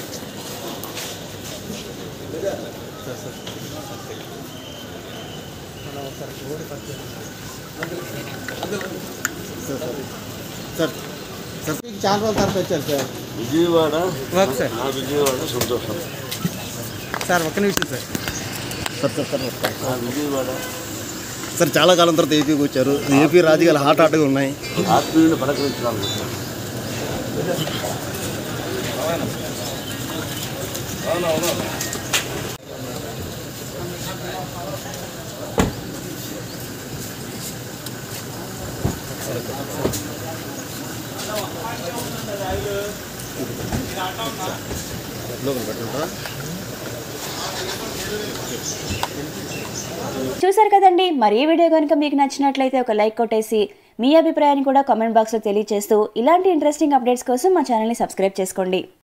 Sir sir మీకు చాలా రోజుల తర్వాత వచ్చారు సార్ విజయవాడ ఓకే సార్ ఆ విజయవాడ సంతోషం సార్ ఒక్క నిమిషం సార్ సార్ సార్ సార్ వస్తాను. ఆ విజయవాడ సార్ చాలా కాలం తర్వాత ఏపీకి వచ్చారు ఏపీ రాజకీయాలు హాట్ హాట్గా ఉన్నాయి ఆత్మీయుని పలకరించడానికి వచ్చాను. లోపల పెట్టుకుంటా చూసారు కదండి మరి ఈ వీడియో కనుక మీకు నచ్చినట్లయితే ఒక లైక్ కొట్టేసి మీ అభిప్రాయాన్ని కూడా కామెంట్ బాక్స్లో తెలియజేస్తూ ఇలాంటి ఇంట్రెస్టింగ్ అప్డేట్స్ కోసం మా ఛానల్ని సబ్స్క్రైబ్ చేసుకోండి